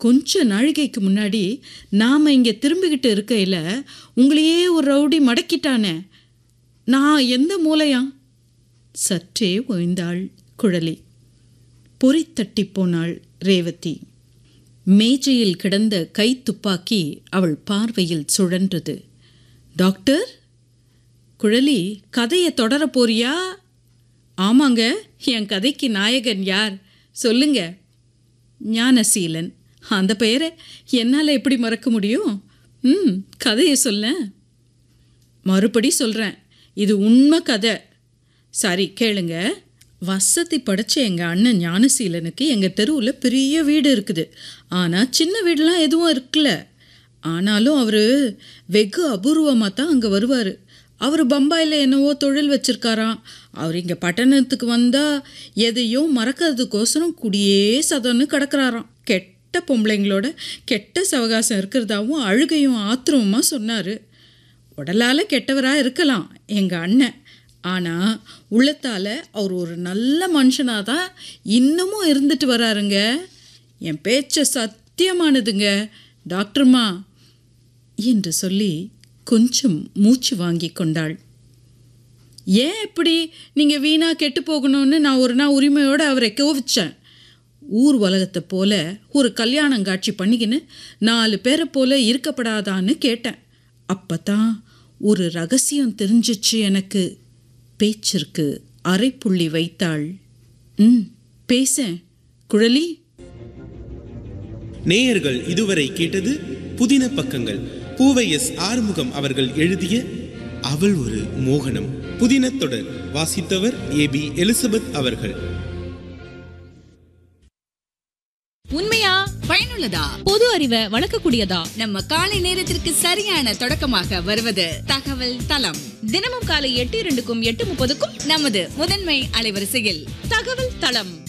கொஞ்ச நாழிகைக்கு முன்னாடி நாம் இங்கே திரும்பிக்கிட்டு இருக்கையில் உங்களையே ஒரு ரவுடி மடக்கிட்டானே நான் எந்த மூலையா சற்றே ஓய்ந்தாள் குழலி பொறித்தட்டி போனாள் ரேவதி மேஜையில் கிடந்த கை துப்பாக்கி அவள் பார்வையில் சுழன்றது டாக்டர் குழலி கதையை தொடர போறியா ஆமாங்க என் கதைக்கு நாயகன் யார் சொல்லுங்க ஞானசீலன் அந்த பெயரை என்னால் எப்படி மறக்க முடியும் ம் கதையை சொல்ல மறுபடி சொல்கிறேன் இது உண்மை கதை சரி கேளுங்க வசதி படைச்ச எங்கள் அண்ணன் ஞானசீலனுக்கு எங்கள் தெருவில் பெரிய வீடு இருக்குது ஆனால் சின்ன வீடெலாம் எதுவும் இருக்குல்ல ஆனாலும் அவர் வெகு அபூர்வமாக தான் அங்கே வருவார் அவர் பம்பாயில் என்னவோ தொழில் வச்சிருக்காராம் அவர் இங்கே பட்டணத்துக்கு வந்தால் எதையோ மறக்கிறதுக்கோசரம் குடியே சதன்னு கிடக்குறாராம் கெட்ட பொம்பளைங்களோட கெட்ட சவகாசம் இருக்கிறதாவும் அழுகையும் ஆத்திரமுமா சொன்னார் உடலால் கெட்டவராக இருக்கலாம் எங்கள் அண்ணன் ஆனால் உள்ளத்தால் அவர் ஒரு நல்ல மனுஷனாக தான் இன்னமும் இருந்துட்டு வராருங்க என் பேச்ச சத்தியமானதுங்க டாக்டர்மா என்று சொல்லி கொஞ்சம் மூச்சு வாங்கி கொண்டாள் ஏன் இப்படி நீங்கள் வீணாக கெட்டு போகணும்னு நான் ஒரு நாள் உரிமையோடு அவரை கோவிச்சேன் ஊர் உலகத்தை போல ஒரு கல்யாணம் காட்சி பண்ணிக்கின்னு நாலு பேரை போல இருக்கப்படாதான்னு கேட்டேன் அப்போ தான் ஒரு ரகசியம் தெரிஞ்சிச்சு எனக்கு பேச்சிற்கு அரைப்புள்ளி வைத்தாள் ம் பேசேன் குழலி நேயர்கள் இதுவரை கேட்டது புதின பக்கங்கள் பூவை எஸ் ஆறுமுகம் அவர்கள் எழுதிய அவள் ஒரு மோகனம் புதின தொடர் வாசித்தவர் ஏ பி எலிசபெத் அவர்கள் உண்மையா பயனுள்ளதா பொது அறிவை வளர்க்கக்கூடியதா நம்ம காலை நேரத்திற்கு சரியான தொடக்கமாக வருவது தகவல் தளம் தினமும் காலை எட்டு இரண்டுக்கும் எட்டு முப்பதுக்கும் நமது முதன்மை அலைவரிசையில் தகவல் தளம்